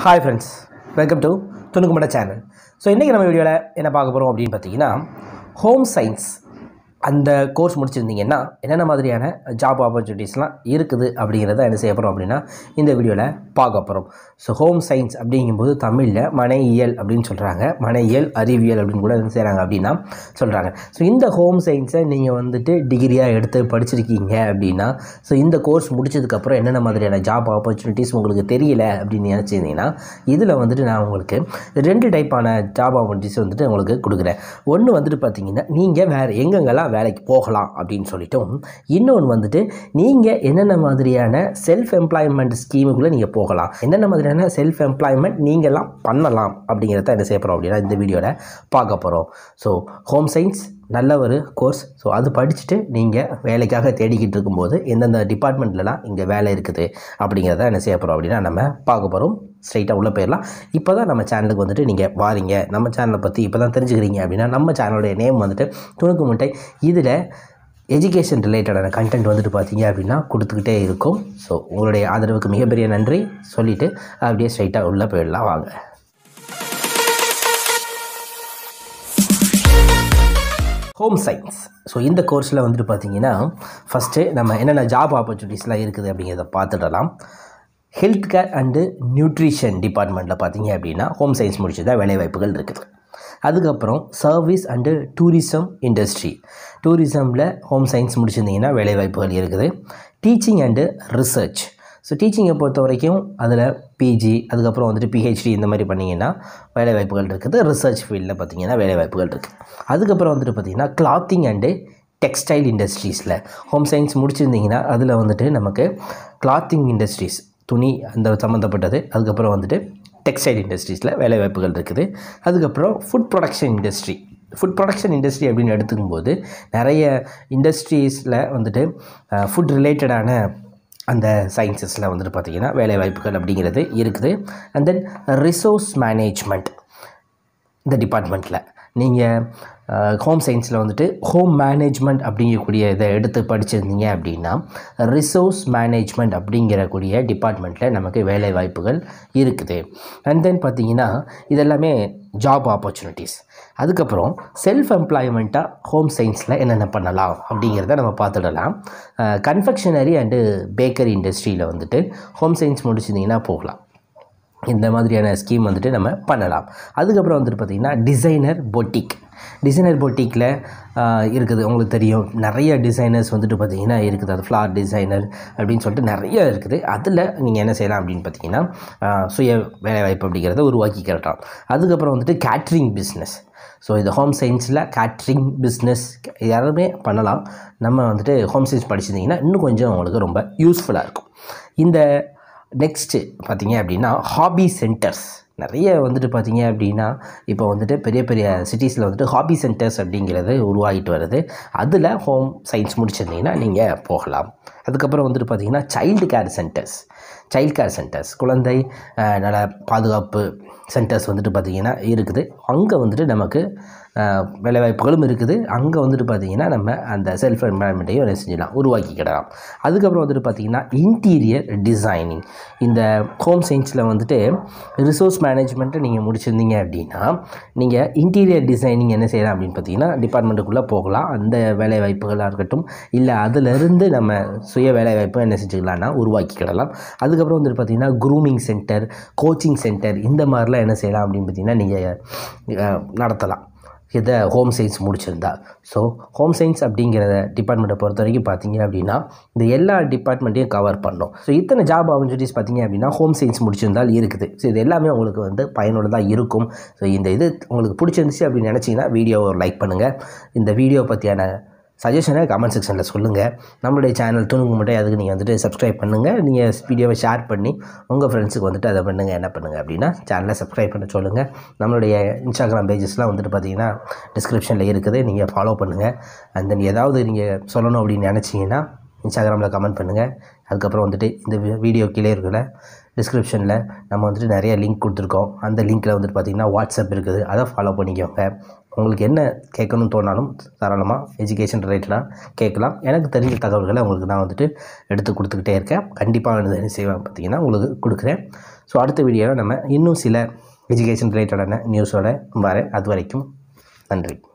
hi friends welcome to Thunukkumada channel so இன்றைக்கி நம்ம வீடியோவில் என்ன பார்க்க போகிறோம் அப்படின்னு பார்த்தீங்கன்னா ஹோம் சயின்ஸ் அந்த கோர்ஸ் முடிச்சிருந்தீங்கன்னா என்னென்ன மாதிரியான ஜாப் ஆப்பர்ச்சுனிட்டிஸ்லாம் இருக்குது அப்படிங்கிறத என்ன செய்ய போகிறோம் அப்படின்னா இந்த வீடியோவில் பார்க்க போகிறோம் ஸோ ஹோம் சயின்ஸ் அப்படிங்கும்போது தமிழில் மனையியல் அப்படின்னு சொல்கிறாங்க மனையியல் அறிவியல் அப்படின்னு கூட என்ன செய்கிறாங்க அப்படின்னா சொல்கிறாங்க ஸோ இந்த ஹோம் சயின்ஸை நீங்கள் வந்துட்டு டிகிரியாக எடுத்து படிச்சிருக்கீங்க அப்படின்னா ஸோ இந்த கோர்ஸ் முடிச்சதுக்கப்புறம் என்னென்ன மாதிரியான ஜாப் ஆப்பர்ச்சுனிட்டிஸ் உங்களுக்கு தெரியல அப்படின்னு நினச்சிருந்தீங்கன்னா இதில் வந்துட்டு நான் உங்களுக்கு ரெண்டு டைப்பான ஜாப் ஆப்பர்ச்சுனிட்டிஸ் வந்துட்டு உங்களுக்கு கொடுக்குறேன் ஒன்று வந்துட்டு பார்த்தீங்கன்னா நீங்கள் வேறு எங்கெங்கெல்லாம் வேலைக்கு போகலாம் அப்படின்னு சொல்லிட்டும் இன்னொன்று வந்துட்டு நீங்கள் என்னென்ன மாதிரியான செல்ஃப் எம்ப்ளாய்மெண்ட் ஸ்கீமுக்குள்ளே நீங்கள் போகலாம் என்னென்ன மாதிரியான செல்ஃப் எம்ப்ளாய்மெண்ட் நீங்கள்லாம் பண்ணலாம் அப்படிங்கிறத என்ன செய்ய போகிறோம் அப்படின்னா இந்த வீடியோவில் பார்க்க போகிறோம் ஸோ ஹோம் சயின்ஸ் நல்ல ஒரு கோர்ஸ் ஸோ அது படிச்சுட்டு நீங்கள் வேலைக்காக தேடிக்கிட்டு இருக்கும்போது எந்தெந்த டிபார்ட்மெண்ட்லலாம் இங்கே வேலை இருக்குது அப்படிங்கிறத என்ன செய்ய போகிறோம் அப்படின்னா நம்ம பார்க்க போகிறோம் ஸ்ட்ரைட்டாக உள்ளே போயிடலாம் இப்போ தான் நம்ம சேனலுக்கு வந்துட்டு நீங்கள் வாரீங்க நம்ம சேனலை பற்றி இப்போ தான் தெரிஞ்சுக்கிறீங்க அப்படின்னா நம்ம சேனலுடைய நேம் வந்துட்டு துணுக்கு முட்டை இதில் எஜுகேஷன் ரிலேட்டடான கண்டென்ட் வந்துட்டு பார்த்தீங்க அப்படின்னா கொடுத்துக்கிட்டே இருக்கும் ஸோ உங்களுடைய ஆதரவுக்கு மிகப்பெரிய நன்றி சொல்லிவிட்டு அப்படியே ஸ்ட்ரைட்டாக உள்ளே போயிடலாம் வாங்க ஹோம் சயின்ஸ் ஸோ இந்த கோர்ஸில் வந்துட்டு பார்த்தீங்கன்னா ஃபஸ்ட்டு நம்ம என்னென்ன ஜாப் ஆப்பர்ச்சுனிட்டிஸ்லாம் இருக்குது அப்படிங்கிறத பார்த்துடலாம் ஹெல்த் கேர் அண்டு நியூட்ரிஷன் டிபார்ட்மெண்ட்டில் பார்த்தீங்க அப்படின்னா ஹோம் சயின்ஸ் முடிச்சதா வேலைவாய்ப்புகள் இருக்குது அதுக்கப்புறம் சர்வீஸ் அண்டு டூரிசம் இண்டஸ்ட்ரி டூரிசமில் ஹோம் சயின்ஸ் முடிச்சிருந்தீங்கன்னா வேலைவாய்ப்புகள் இருக்குது டீச்சிங் அண்டு ரிசர்ச் ஸோ டீச்சிங்கை பொறுத்த வரைக்கும் அதில் பிஜி அதுக்கப்புறம் வந்துட்டு பிஹெச்டி இந்த மாதிரி பண்ணிங்கன்னா வேலைவாய்ப்புகள் இருக்குது ரிசர்ச் ஃபீல்டில் பார்த்தீங்கன்னா வேலைவாய்ப்புகள் இருக்குது அதுக்கப்புறம் வந்துட்டு பார்த்திங்கன்னா கிளாத்திங் அண்டு டெக்ஸ்டைல் இண்டஸ்ட்ரீஸில் ஹோம் சயின்ஸ் முடிச்சிருந்தீங்கன்னா அதில் வந்துட்டு நமக்கு கிளாத்திங் இண்டஸ்ட்ரீஸ் துணி அந்த சம்மந்தப்பட்டது அதுக்கப்புறம் வந்துட்டு டெக்ஸ்டைல் இண்டஸ்ட்ரீஸில் வேலைவாய்ப்புகள் இருக்குது அதுக்கப்புறம் food production industry food production industry அப்படின்னு எடுத்துக்கும்போது நிறைய இண்டஸ்ட்ரீஸில் வந்துட்டு ஃபுட் ரிலேட்டடான அந்த சயின்சஸில் வந்துட்டு பார்த்திங்கன்னா வேலைவாய்ப்புகள் அப்படிங்கிறது இருக்குது அண்ட் தென் ரிசோர்ஸ் மேனேஜ்மெண்ட் இந்த டிபார்ட்மெண்ட்டில் நீங்கள் ஹோம் சயின்ஸில் வந்துட்டு ஹோம் மேனேஜ்மெண்ட் அப்படிங்கக்கூடிய இதை எடுத்து படிச்சிருந்தீங்க அப்படின்னா ரிசோர்ஸ் மேனேஜ்மெண்ட் அப்படிங்கிறக்கூடிய டிபார்ட்மெண்ட்டில் நமக்கு வேலை வாய்ப்புகள் இருக்குது அண்ட் தென் பார்த்தீங்கன்னா இதெல்லாமே ஜாப் ஆப்பர்ச்சுனிட்டிஸ் அதுக்கப்புறம் செல்ஃப் எம்ப்ளாய்மெண்ட்டாக ஹோம் சயின்ஸில் என்னென்ன பண்ணலாம் அப்படிங்கிறத நம்ம பார்த்துடலாம் கன்ஃபெக்ஷனரி அண்டு பேக்கரி இண்டஸ்ட்ரியில் வந்துட்டு ஹோம் சயின்ஸ் முடிச்சிருந்தீங்கன்னா போகலாம் இந்த மாதிரியான ஸ்கீம் வந்துட்டு நம்ம பண்ணலாம் அதுக்கப்புறம் வந்துட்டு பார்த்திங்கன்னா டிசைனர் பொட்டிக் டிசைனர் பொட்டிக்கில் இருக்குது உங்களுக்கு தெரியும் நிறைய டிசைனர்ஸ் வந்துட்டு பார்த்திங்கன்னா இருக்குது அது ஃப்ளார் டிசைனர் அப்படின்னு சொல்லிட்டு நிறைய இருக்குது அதில் நீங்கள் என்ன செய்யலாம் அப்படின்னு பார்த்தீங்கன்னா சுய வேலைவாய்ப்பு அப்படிங்கிறத உருவாக்கிக்கிறலாம் அதுக்கப்புறம் வந்துட்டு கேட்ரிங் பிஸ்னஸ் ஸோ இது ஹோம் சயின்ஸில் கேட்ரிங் பிஸ்னஸ் யாருமே பண்ணலாம் நம்ம வந்துட்டு ஹோம் சயின்ஸ் படிச்சிருந்தீங்கன்னா இன்னும் கொஞ்சம் உங்களுக்கு ரொம்ப யூஸ்ஃபுல்லாக இருக்கும் இந்த நெக்ஸ்ட்டு பார்த்தீங்க அப்படின்னா ஹாபி சென்டர்ஸ் நிறைய வந்துட்டு பார்த்தீங்க அப்படின்னா இப்போ வந்துட்டு பெரிய பெரிய சிட்டிஸில் வந்துட்டு ஹாபி சென்டர்ஸ் அப்படிங்கிறது உருவாகிட்டு வருது அதில் ஹோம் சயின்ஸ் முடிச்சிருந்தீங்கன்னா நீங்கள் போகலாம் அதுக்கப்புறம் வந்துட்டு பார்த்தீங்கன்னா child care centres child care centres குழந்தை நல பாதுகாப்பு சென்டர்ஸ் வந்துட்டு பார்த்திங்கன்னா இருக்குது அங்கே வந்துட்டு நமக்கு வேலைவாய்ப்புகளும் இருக்குது அங்கே வந்துட்டு பார்த்திங்கன்னா நம்ம அந்த செல்ஃப் என்வரான்மெண்ட்டையும் என்ன செஞ்சிடலாம் உருவாக்கிக்கிடலாம் அதுக்கப்புறம் வந்துட்டு பார்த்திங்கன்னா இன்டீரியர் டிசைனிங் இந்த ஹோம் சயின்ஸில் வந்துட்டு ரிசோர்ஸ் மேனேஜ்மெண்ட்டை நீங்கள் முடிச்சிருந்தீங்க அப்படின்னா நீங்கள் இன்டீரியர் டிசைனிங் என்ன செய்யலாம் அப்படின்னு பார்த்தீங்கன்னா டிபார்ட்மெண்ட்டுக்குள்ளே போகலாம் அந்த வேலைவாய்ப்புகளாக இருக்கட்டும் இல்லை அதிலிருந்து நம்ம சுய வேலைவாய்ப்பு என்ன செஞ்சுக்கலாம்னா உருவாக்கிக்கிடலாம் அதுக்கப்புறம் வந்துட்டு பார்த்திங்கன்னா க்ரூமிங் சென்டர் கோச்சிங் சென்டர் இந்த மாதிரிலாம் என்ன செய்யலாம் அப்படின்னு பார்த்தீங்கன்னா நீங்கள் நடத்தலாம் இதை ஹோம் சயின்ஸ் முடிச்சிருந்தா ஸோ ஹோம் சயின்ஸ் அப்படிங்கிற டிபார்ட்மெண்ட்டை பொறுத்த வரைக்கும் பார்த்தீங்க அப்படின்னா இந்த எல்லா டிபார்ட்மெண்ட்டையும் கவர் பண்ணோம் ஸோ இத்தனை ஜாப் ஆப்பர்ச்சுனிட்டிஸ் பார்த்தீங்க அப்படின்னா ஹோம் சயின்ஸ் முடிச்சிருந்தால் இருக்குது ஸோ இது எல்லாமே உங்களுக்கு வந்து பயனுள்ளதாக இருக்கும் ஸோ இந்த இது உங்களுக்கு பிடிச்சிருந்துச்சு அப்படின்னு நினச்சிங்கன்னா வீடியோவை லைக் பண்ணுங்கள் இந்த வீடியோ பற்றியான சஜஷனை கமெண்ட் செக்ஷனில் சொல்லுங்கள் நம்மளுடைய சேனல் துணுங்கு மட்டும் அதுக்கு நீங்கள் வந்துட்டு சப்ஸ்கிரைப் பண்ணுங்கள் நீங்கள் வீடியோவை ஷேர் பண்ணி உங்கள் ஃப்ரெண்ட்ஸுக்கு வந்துட்டு அதை பண்ணுங்கள் என்ன பண்ணுங்கள் அப்படின்னா சேனலை சப்ஸ்கிரைப் பண்ண சொல்லுங்கள் நம்மளுடைய இன்ஸ்டாகிராம் பேஜஸ்லாம் வந்துட்டு பார்த்தீங்கன்னா டிஸ்கிரிப்ஷனில் இருக்குது நீங்கள் ஃபாலோ பண்ணுங்கள் அண்ட் தென் ஏதாவது நீங்கள் சொல்லணும் அப்படின்னு நினச்சிங்கன்னா இன்ஸ்டாகிராமில் கமெண்ட் பண்ணுங்கள் அதுக்கப்புறம் வந்துட்டு இந்த வீடியோ கீழே இருக்கிற டிஸ்கிரிப்ஷனில் நம்ம வந்துட்டு நிறைய லிங்க் கொடுத்துருக்கோம் அந்த லிங்க்கில் வந்துட்டு பார்த்திங்கன்னா வாட்ஸ்அப் இருக்குது அதை ஃபாலோ பண்ணிக்கோங்க உங்களுக்கு என்ன கேட்கணும்னு தோணாலும் தாராளமாக எஜுகேஷன் ரிலேட்டடாக கேட்கலாம் எனக்கு தெரிஞ்ச தகவல்களை உங்களுக்கு நான் வந்துட்டு எடுத்து கொடுத்துக்கிட்டே இருக்கேன் கண்டிப்பாக என்ன செய்வேன் பார்த்தீங்கன்னா உங்களுக்கு கொடுக்குறேன் ஸோ அடுத்த வீடியோவில் நம்ம இன்னும் சில எஜுகேஷன் ரிலேட்டடான நியூஸோட வரேன் அது வரைக்கும் நன்றி